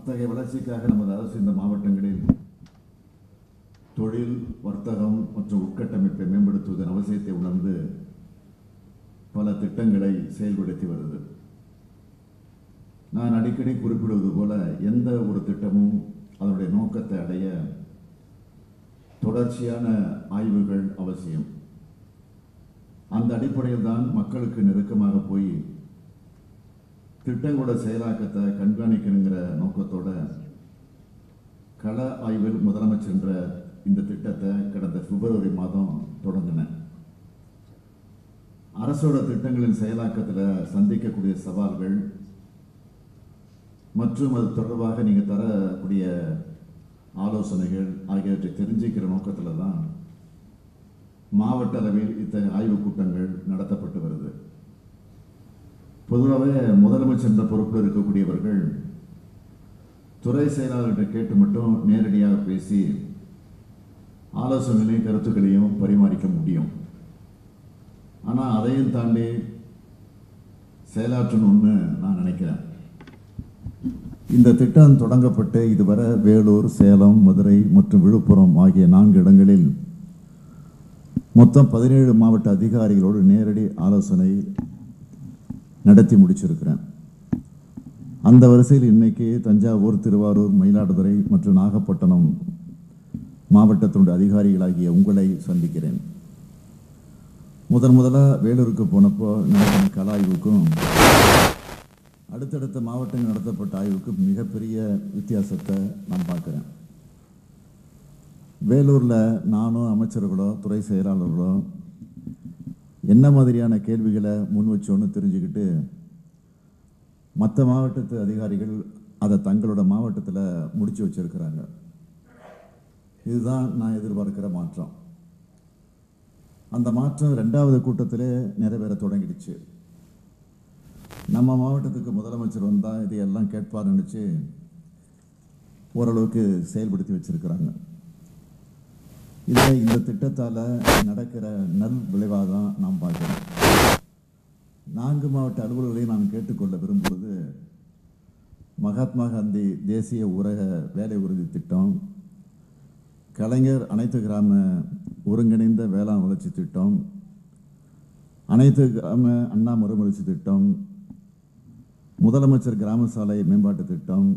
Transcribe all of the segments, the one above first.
அத்தகைய வளர்ச்சிக்காக நமது அரசு இந்த மாவட்டங்களில் தொழில் வர்த்தகம் மற்றும் உட்கட்டமைப்பை மேம்படுத்துவதன் அவசியத்தை உணர்ந்து பல திட்டங்களை செயல்படுத்தி வருது நான் அடிக்கடி குறிப்பிடுவது போல எந்த ஒரு திட்டமும் அதனுடைய நோக்கத்தை அடைய தொடர்ச்சியான ஆய்வுகள் அவசியம் அந்த அடிப்படையில் தான் மக்களுக்கு நெருக்கமாக போய் திட்டங்களோட செயலாக்கத்தை கண்காணிக்கணுங்கிற நோக்கத்தோட கள ஆய்வில் முதலமைச்சர்ன்ற இந்த திட்டத்தை கடந்த பிப்ரவரி மாதம் தொடங்கினேன் அரசோட திட்டங்களின் செயலாக்கத்தில் சந்திக்கக்கூடிய சவால்கள் மற்றும் அது தொடர்பாக நீங்கள் தரக்கூடிய ஆலோசனைகள் ஆகியவற்றை தெரிஞ்சுக்கிற நோக்கத்தில் தான் மாவட்ட அளவில் இத்தகைய ஆய்வுக் கூட்டங்கள் நடத்தப்பட்டு வருது பொதுவாகவே முதலமைச்சர் என்ற பொறுப்பில் இருக்கக்கூடியவர்கள் துறை செயலாளர்கிட்ட கேட்டு மட்டும் நேரடியாக பேசி ஆலோசனைகளையும் கருத்துக்களையும் பரிமாறிக்க முடியும் ஆனால் அதையும் தாண்டி செயலாற்றணும்னு நான் நினைக்கிறேன் இந்த திட்டம் தொடங்கப்பட்டு இதுவரை வேலூர் சேலம் மதுரை மற்றும் விழுப்புரம் ஆகிய நான்கு இடங்களில் மொத்தம் பதினேழு மாவட்ட அதிகாரிகளோடு நேரடி ஆலோசனை நடத்தி முடிச்சிருக்கிறேன் அந்த வரிசையில் இன்னைக்கு தஞ்சாவூர் திருவாரூர் மயிலாடுதுறை மற்றும் நாகப்பட்டினம் மாவட்டத்தினுடைய அதிகாரிகளாகிய உங்களை சந்திக்கிறேன் முதன் முதலாக வேலூருக்கு போனப்போ நடத்தின கல ஆய்வுக்கும் அடுத்தடுத்த மாவட்டங்கள் நடத்தப்பட்ட ஆய்வுக்கும் மிகப்பெரிய வித்தியாசத்தை நான் பார்க்குறேன் வேலூரில் நானும் அமைச்சர்களோ துறை செயலாளர்களோ என்ன மாதிரியான கேள்விகளை முன் வச்சோன்னு தெரிஞ்சுக்கிட்டு மற்ற மாவட்டத்து அதிகாரிகள் அதை தங்களோட மாவட்டத்தில் முடிச்சு வச்சிருக்கிறாங்க இதுதான் நான் எதிர்பார்க்கிற மாற்றம் அந்த மாற்றம் ரெண்டாவது கூட்டத்திலே நிறைவேற தொடங்கிடுச்சு நம்ம மாவட்டத்துக்கு முதலமைச்சர் வந்தால் இதையெல்லாம் கேட்பார் நினச்சி ஓரளவுக்கு செயல்படுத்தி வச்சிருக்கிறாங்க இதில் இந்த திட்டத்தால் நடக்கிற நல் விளைவாக தான் நாம் பார்க்கிறோம் நான்கு மாவட்ட அலுவலர்களையும் நான் கேட்டுக்கொள்ள விரும்புவது மகாத்மா காந்தி தேசிய ஊரக வேலை உறுதி திட்டம் கலைஞர் அனைத்து கிராம ஒருங்கிணைந்த வேளாண் வளர்ச்சி திட்டம் அனைத்து கிராம அண்ணா மறுமலர்ச்சி திட்டம் முதலமைச்சர் கிராம சாலை மேம்பாட்டு திட்டம்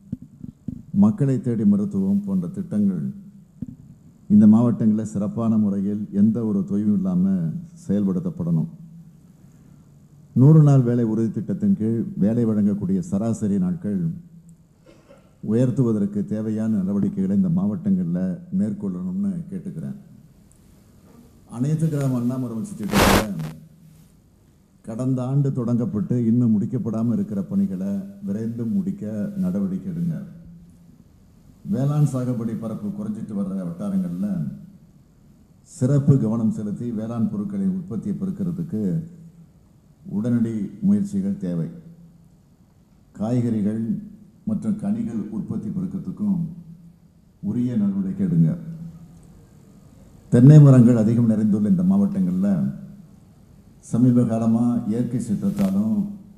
மக்களை தேடி மருத்துவம் போன்ற திட்டங்கள் இந்த மாவட்டங்களில் சிறப்பான முறையில் எந்த ஒரு தொய்வும் இல்லாமல் செயல்படுத்தப்படணும் நூறு நாள் வேலை உறுதி திட்டத்தின் கீழ் வேலை வழங்கக்கூடிய சராசரி நாட்கள் உயர்த்துவதற்கு தேவையான நடவடிக்கைகளை இந்த மாவட்டங்களில் மேற்கொள்ளணும்னு கேட்டுக்கிறேன் அனைத்து கிராம அண்ணாமரவசி திட்டத்தில் கடந்த ஆண்டு தொடங்கப்பட்டு இன்னும் முடிக்கப்படாமல் இருக்கிற பணிகளை விரைந்து முடிக்க நடவடிக்கை எடுங்க வேளாண் சாகுபடி பரப்பு குறைஞ்சிட்டு வர்ற வட்டாரங்களில் சிறப்பு கவனம் செலுத்தி வேளாண் பொருட்களின் உற்பத்தியை பெருக்கிறதுக்கு உடனடி முயற்சிகள் தேவை காய்கறிகள் மற்றும் கனிகள் உற்பத்தி பெருக்கத்துக்கும் உரிய நடவடிக்கை எடுங்க தென்னை மரங்கள் அதிகம் நிறைந்துள்ள இந்த மாவட்டங்களில் சமீப காலமாக இயற்கை சீற்றத்தாலும்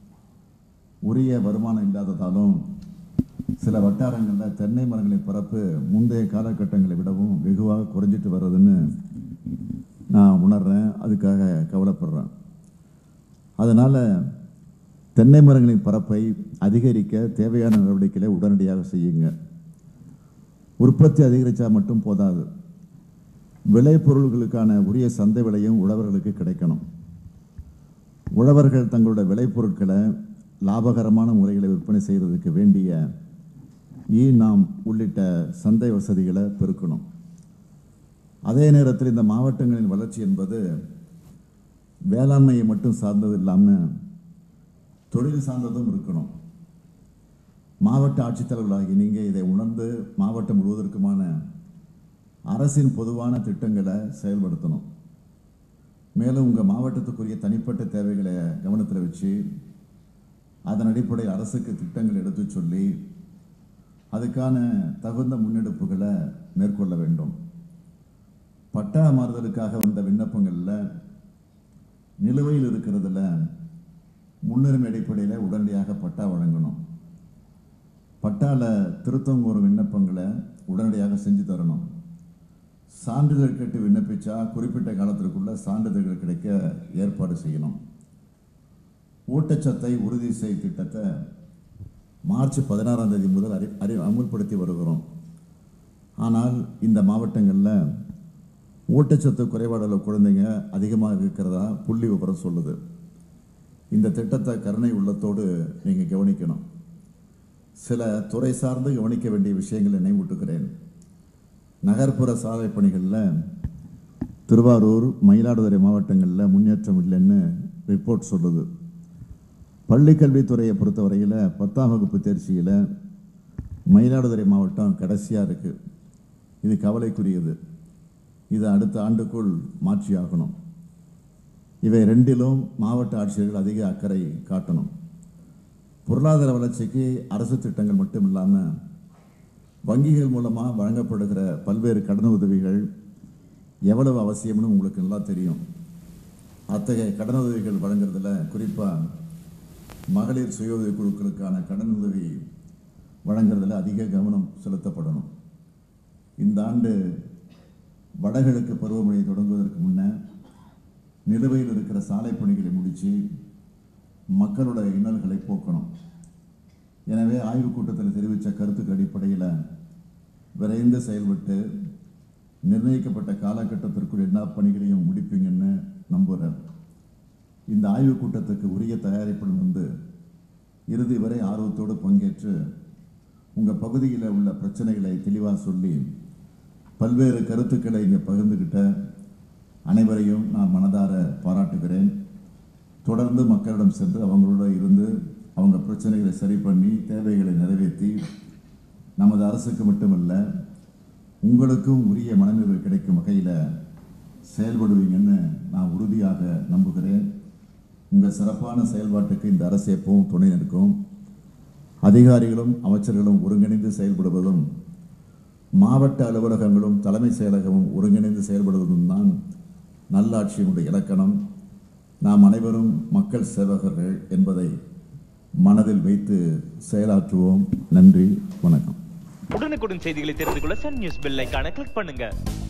உரிய வருமானம் இல்லாததாலும் சில வட்டாரங்களில் தென்னை மரங்களின் பரப்பு முந்தைய காலகட்டங்களை விடவும் வெகுவாக குறைஞ்சிட்டு வர்றதுன்னு நான் உணர்றேன் அதுக்காக கவலைப்படுறேன் அதனால் தென்னை மரங்களின் பரப்பை அதிகரிக்க தேவையான நடவடிக்கைகளை உடனடியாக செய்யுங்க உற்பத்தி அதிகரித்தா மட்டும் போதாது விளைபொருள்களுக்கான உரிய சந்தை விலையும் உழவர்களுக்கு கிடைக்கணும் உழவர்கள் தங்களுடைய விளைபொருட்களை லாபகரமான முறைகளை விற்பனை செய்கிறதுக்கு வேண்டிய ஈ நாம் உள்ளிட்ட சந்தை வசதிகளை பெருக்கணும் அதே நேரத்தில் இந்த மாவட்டங்களின் வளர்ச்சி என்பது வேளாண்மையை மட்டும் சார்ந்தது இல்லாமல் தொழில் சார்ந்ததும் இருக்கணும் மாவட்ட ஆட்சித்தலைவர்களாகி நீங்கள் இதை உணர்ந்து மாவட்டம் முழுவதற்குமான அரசின் பொதுவான திட்டங்களை செயல்படுத்தணும் மேலும் உங்கள் மாவட்டத்துக்குரிய தனிப்பட்ட தேவைகளை கவனத்தில் வச்சு அதன் அடிப்படையில் அரசுக்கு திட்டங்கள் எடுத்து சொல்லி அதுக்கான தகுந்த முன்னெடுப்புகளை மேற்கொள்ள வேண்டும் பட்டா மாறுதலுக்காக வந்த விண்ணப்பங்களில் நிலுவையில் இருக்கிறதுல முன்னுரிமை அடிப்படையில் உடனடியாக பட்டா வழங்கணும் பட்டால திருத்தம் கோரும் விண்ணப்பங்களை உடனடியாக செஞ்சு தரணும் சான்றிதழ் கேட்டு விண்ணப்பிச்சா குறிப்பிட்ட காலத்திற்குள்ள சான்றிதழ்கள் கிடைக்க ஏற்பாடு செய்யணும் ஊட்டச்சத்தை உறுதி செய் திட்டத்தை மார்ச் பதினாறாம் தேதி முதல் அறி அறி அமுல்படுத்தி வருகிறோம் ஆனால் இந்த மாவட்டங்களில் ஊட்டச்சத்து குறைபாடுள்ள குழந்தைங்க அதிகமாக இருக்கிறதா புள்ளி விவரம் சொல்லுது இந்த திட்டத்தை கருணை உள்ளத்தோடு நீங்கள் கவனிக்கணும் சில துறை சார்ந்து கவனிக்க வேண்டிய விஷயங்களை நினைவூட்டுகிறேன் நகர்ப்புற சாலை பணிகளில் திருவாரூர் மயிலாடுதுறை மாவட்டங்களில் முன்னேற்றம் இல்லைன்னு ரிப்போர்ட் சொல்லுது பள்ளிக்கல்வித்துறையை பொறுத்தவரையில் பத்தாம் வகுப்பு தேர்ச்சியில் மயிலாடுதுறை மாவட்டம் கடைசியாக இருக்குது இது கவலைக்குரியது இது அடுத்த ஆண்டுக்குள் மாற்றியாகணும் இவை ரெண்டிலும் மாவட்ட ஆட்சியர்கள் அதிக அக்கறை காட்டணும் பொருளாதார வளர்ச்சிக்கு அரசு திட்டங்கள் மட்டும் இல்லாமல் வங்கிகள் மூலமாக வழங்கப்படுகிற பல்வேறு கடன் உதவிகள் எவ்வளவு அவசியம்னு உங்களுக்கு நல்லா தெரியும் அத்தகைய கடன் உதவிகள் வழங்குறதுல குறிப்பாக மகளிர் சுய உதவி குழுக்களுக்கான கடன் உதவி வழங்குறதுல அதிக கவனம் செலுத்தப்படணும் இந்த ஆண்டு வடகிழக்கு பருவமழை தொடங்குவதற்கு முன்ன நிலுவையில் இருக்கிற சாலை பணிகளை முடித்து மக்களோட இன்னல்களை போக்கணும் எனவே ஆய்வுக் கூட்டத்தில் தெரிவித்த கருத்துக்கு அடிப்படையில் விரைந்து செயல்பட்டு நிர்ணயிக்கப்பட்ட காலகட்டத்திற்குள் எல்லா பணிகளையும் முடிப்பீங்கன்னு நம்புகிறேன் இந்த ஆய்வுக் கூட்டத்துக்கு உரிய தயாரிப்புடன் வந்து இறுதி வரை ஆர்வத்தோடு பங்கேற்று உங்கள் பகுதியில் உள்ள பிரச்சனைகளை தெளிவாக சொல்லி பல்வேறு கருத்துக்களை இங்கே பகிர்ந்துக்கிட்ட அனைவரையும் நான் மனதார பாராட்டுகிறேன் தொடர்ந்து மக்களிடம் சென்று அவங்களோட இருந்து அவங்க பிரச்சனைகளை சரி பண்ணி தேவைகளை நிறைவேற்றி நமது அரசுக்கு மட்டுமல்ல உங்களுக்கும் உரிய மனநிறைவு கிடைக்கும் வகையில் செயல்படுவீங்கன்னு நான் உறுதியாக நம்புகிறேன் உங்கள் சிறப்பான செயல்பாட்டுக்கு இந்த அரசு எப்பவும் துணை நிற்கும் அதிகாரிகளும் அமைச்சர்களும் ஒருங்கிணைந்து செயல்படுவதும் மாவட்ட அலுவலகங்களும் தலைமை செயலகமும் ஒருங்கிணைந்து செயல்படுவதும் தான் நல்லாட்சியினுடைய இலக்கணம் நாம் அனைவரும் மக்கள் சேவகர்கள் என்பதை மனதில் வைத்து செயலாற்றுவோம் நன்றி வணக்கம் உடனுக்குடன் செய்திகளை தெரிந்து கொள்ள சன் நியூஸ் பெல் ஐகானை கிளிக் பண்ணுங்க